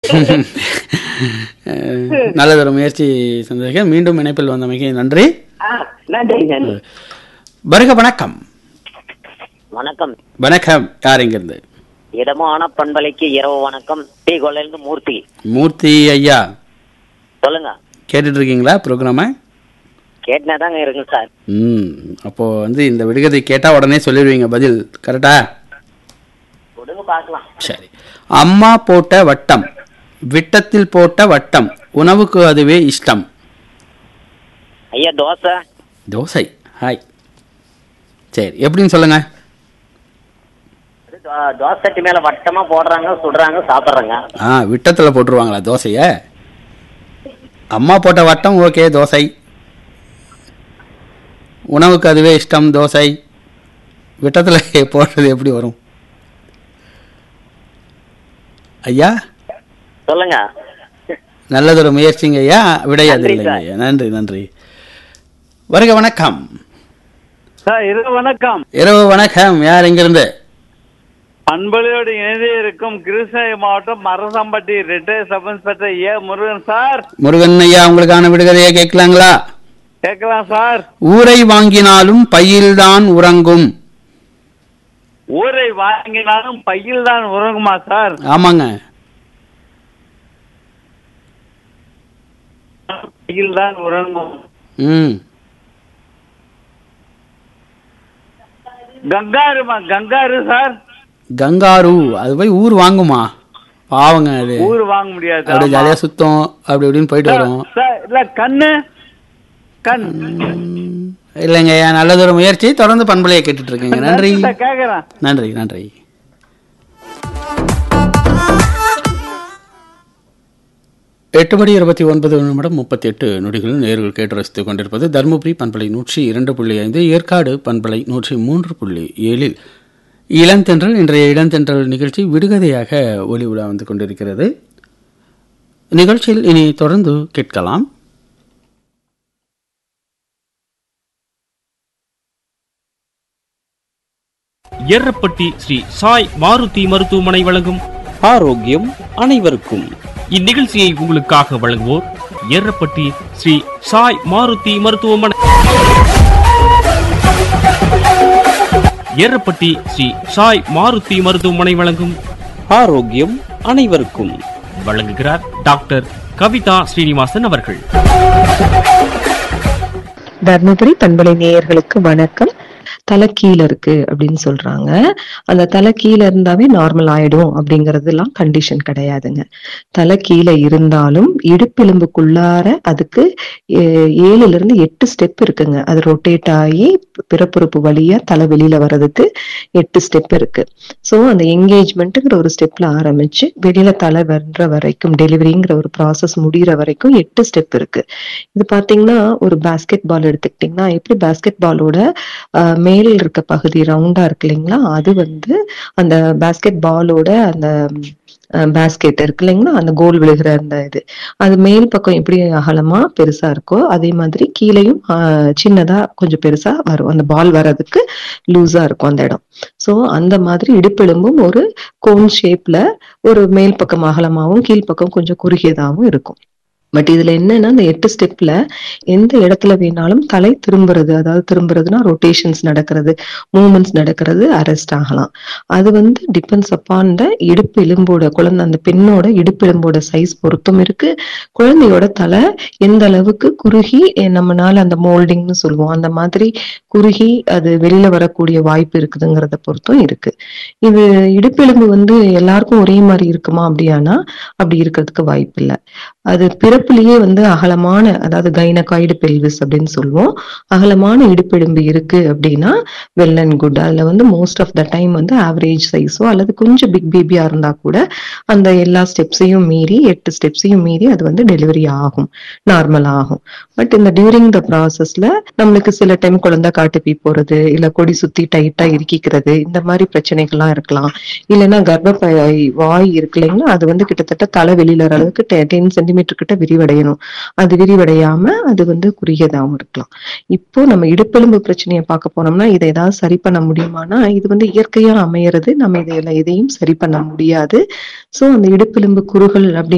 அஹ், நல்லதொரு முயற்சி சந்திரிகா மீண்டும் இணைப்பில் வந்தமைக்கு நன்றி ஆ, நன்றி நன்றி வருக வணக்கம் வணக்கம் வணக்கம் யார் இங்கிருந்து இடமான பண்பலைக்கு இரவு வணக்கம் டீ கொள்ளையிலிருந்து மூர்த்தி மூர்த்தி ஐயா சொல்லுங்க கேட்டுட்டு இருக்கீங்களா ப்ரோக்ராமை கேட்டுனே தாங்க இருக்கு சார் ம் அப்போ வந்து இந்த விடுகதை கேட்டால் உடனே சொல்லிடுவீங்க பதில் கரெக்டா கொடுங்க பார்க்கலாம் சரி அம்மா போட்ட வட்டம் விட்டத்தில் போட்ட வட்டம் உணவுக்கு அதுவே இஷ்டம் ஐயா தோசை தோசை ஹாய் சரி எப்படின்னு சொல்லுங்க அது தோ- தோசை சட்டி மேல வட்டமா போடுறாங்க சுடுறாங்க சாப்பிடுறாங்க ஆ விட்டத்தில் போட்டுருவாங்களா தோசையை அம்மா போட்ட வட்டம் ஓகே தோசை உணவுக்கு அதுவே இஷ்டம் தோசை விட்டத்தில் போடுறது எப்படி வரும் ஐயா சொல்லுங்க நல்லதொரு முயற்சிங்க ஐயா விடையாது நன்றி இல்லைங்க சார். ஐயா நன்றி நன்றி வருக வணக்கம் சார் இரவு வணக்கம் இரவு வணக்கம் யார் இங்கிருந்து அன்பளியோடு இணைந்து இருக்கும் கிருஷ்ணகிரி மாவட்டம் Marasampatti retired sub inspector A Murugan sir Murugan ஐயா உங்களுக்கான விடுகதையை கேட்கலாங்களா கேட்கலாம் சார் ஊரை வாங்கினாலும் பையில்தான் உறங்கும் ஊரை வாங்கினாலும் பையில் தான் உறங்குமா சார் ஆமாங்க பையில் தான் உறங்கும் ம் கங்காருமா கங்காரு சார் கங்காரு அது போய் ஊர் வாங்குமா பாவங்க அது ஊர் வாங்க முடியாது அப்படி ஆமா. ஜாலியா சுத்தம் அப்படி இப்படின்னு போயிட்டு சார், வரும் சார், இல்ல கண்ணு கண் இல்லைங்க ஐயா நல்லதொரு முயற்சி தொடர்ந்து பண்பலையை கேட்டுட்டு இருக்கீங்க நன்றி சார், கேக்குறேன் நன்றி நன்றி எட்டு மணி இருபத்தி ஒன்பது நிமிடம் முப்பத்தி எட்டு நொடிகள் நேர்கள் கேட்டு ரசித்துக் கொண்டிருப்பது தருமபுரி பண்பலை நூற்றி இரண்டு புள்ளி ஐந்து ஏற்காடு பண்பலை நூற்றி மூன்று புள்ளி ஏழில் இளந்தென்றல் இன்றைய இளந்தென்றல் நிகழ்ச்சி விடுகதையாக ஒளி உலா வந்து கொண்டிருக்கிறது நிகழ்ச்சியில் இனி தொடர்ந்து கேட்கலாம் எர்ரப்பட்டி ஸ்ரீ சாய் மாருதி மருத்துவமனை வழங்கும் ஆரோக்கியம் அனைவருக்கும் இந்நிகழ்ச்சியை உங்களுக்காக வழங்குவோர் எர்ரப்பட்டி ஸ்ரீ சாய் மாருதி மருத்துவமனை எர்ரப்பட்டி ஸ்ரீ சாய் மாருதி மருத்துவமனை வழங்கும் ஆரோக்கியம் அனைவருக்கும் வழங்குகிறார் டாக்டர் கவிதா ஸ்ரீனிவாசன் அவர்கள் தர்மபுரி பண்பலை நேயர்களுக்கு வணக்கம் தலை கீழ இருக்கு அப்படின்னு சொல்றாங்க அந்த தலை கீழ இருந்தாவே நார்மல் ஆயிடும் அப்படிங்கறதுலாம் கண்டிஷன் கிடையாதுங்க தலை கீழே இருந்தாலும் இடுப்பெலும்புக்குள்ளார அதுக்கு ஏ- ஏழுல இருந்து எட்டு ஸ்டெப் இருக்குங்க அது ரொட்டேட் ஆகி பிறப்புறுப்பு வழியா தலை வெளியில வர்றதுக்கு எட்டு ஸ்டெப் இருக்கு சோ அந்த என்கேஜ்மெண்ட்டுங்கிற ஒரு ஸ்டெப்ல ஆரம்பிச்சு வெளியில தலை வர்ற வரைக்கும் டெலிவரிங்கிற ஒரு ப்ராசஸ் முடியிற வரைக்கும் எட்டு ஸ்டெப் இருக்கு இது பாத்தீங்கன்னா ஒரு பாஸ்கெட் பால் எடுத்துக்கிட்டீங்கன்னா எப்படி பாஸ்கெட் பாலோட மேல் இருக்க பகுதி ரவுண்டா இருக்கு இல்லைங்களா அது வந்து அந்த பாஸ்கெட் பாலோட அந்த பாஸ்கெட் இருக்கு இல்லைங்களா அந்த கோல் விழுகிற அந்த இது அது மேல் பக்கம் எப்படி அகலமா பெருசா இருக்கோ அதே மாதிரி கீழேயும் ஆஹ், சின்னதா கொஞ்சம் பெருசா வரும் அந்த பால் வர்றதுக்கு லூஸா இருக்கும் அந்த இடம் சோ அந்த மாதிரி இடுப்பெலும்பும் ஒரு கோன் ஷேப்ல ஒரு மேல் பக்கம் அகலமாவும் கீழ்ப்பக்கம் கொஞ்சம் குறுகியதாவும் இருக்கும் பட் இதுல என்னன்னா இந்த எட்டு ஸ்டெப்ல எந்த இடத்துல வேணாலும் தலை திரும்புறது அதாவது திரும்புறதுன்னா ரொட்டேஷன்ஸ் நடக்கிறது மூமெண்ட்ஸ் நடக்கிறது அரெஸ்ட் ஆகலாம் அது வந்து டிபெண்ட்ஸ் அப்பான் த இடுப்பு எலும்போட குழந்தை அந்த பெண்ணோட இடுப்பு எலும்போட சைஸ் பொருத்தும் இருக்கு குழந்தையோட தலை எந்த அளவுக்கு குறுகி அஹ் நம்மனால அந்த மோல்டிங்னு சொல்லுவோம் அந்த மாதிரி குறுகி அது வெளியில வரக்கூடிய வாய்ப்பு இருக்குதுங்கிறத பொறுத்தும் இருக்கு இது இடுப்பெலும்பு வந்து எல்லாருக்கும் ஒரே மாதிரி இருக்குமா அப்படியானா அப்படி இருக்கிறதுக்கு வாய்ப்பு இல்லை அது பிறப்புலயே வந்து அகலமான அதாவது கைனகாய்டு பெல்விஸ் அப்படின்னு சொல்லுவோம் அகலமான இடுப்பெலும்பு இருக்கு அப்படின்னா வெல் அண்ட் குட் அதுல வந்து மோஸ்ட் ஆஃப் த டைம் வந்து ஆவரேஜ் சைஸோ அல்லது கொஞ்சம் பிக் பேபியா இருந்தா கூட அந்த எல்லா ஸ்டெப்ஸையும் மீறி எட்டு ஸ்டெப்ஸையும் மீறி அது வந்து டெலிவரி ஆகும் நார்மல் ஆகும் பட் இந்த டியூரிங் த ப்ராசஸ்ல நம்மளுக்கு சில டைம் குழந்தை காட்டுப்பி போறது இல்ல கொடி சுத்தி டைட்டா இறுக்கிக்கிறது இந்த மாதிரி பிரச்சனைகள்லாம் இருக்கலாம் இல்லைன்னா கர்ப்பப்பை வாய் இருக்கு இல்லைங்களா அது வந்து கிட்டத்தட்ட தலை வெளியில வர அளவுக்கு டென் சென்டிமீட்டர் கிட்ட விரிவடையணும் அது விரிவடையாம அது வந்து குறுகியதாகவும் இருக்கலாம் இப்போ நம்ம இடுப்பெலும்பு பிரச்சனையை பார்க்க போனோம்னா இதை ஏதாவது சரி பண்ண முடியுமானா இது வந்து இயற்கையா அமையறது நம்ம இதை எதையும் சரி பண்ண முடியாது சோ அந்த இடுப்பெலும்பு குறுகல் அப்படி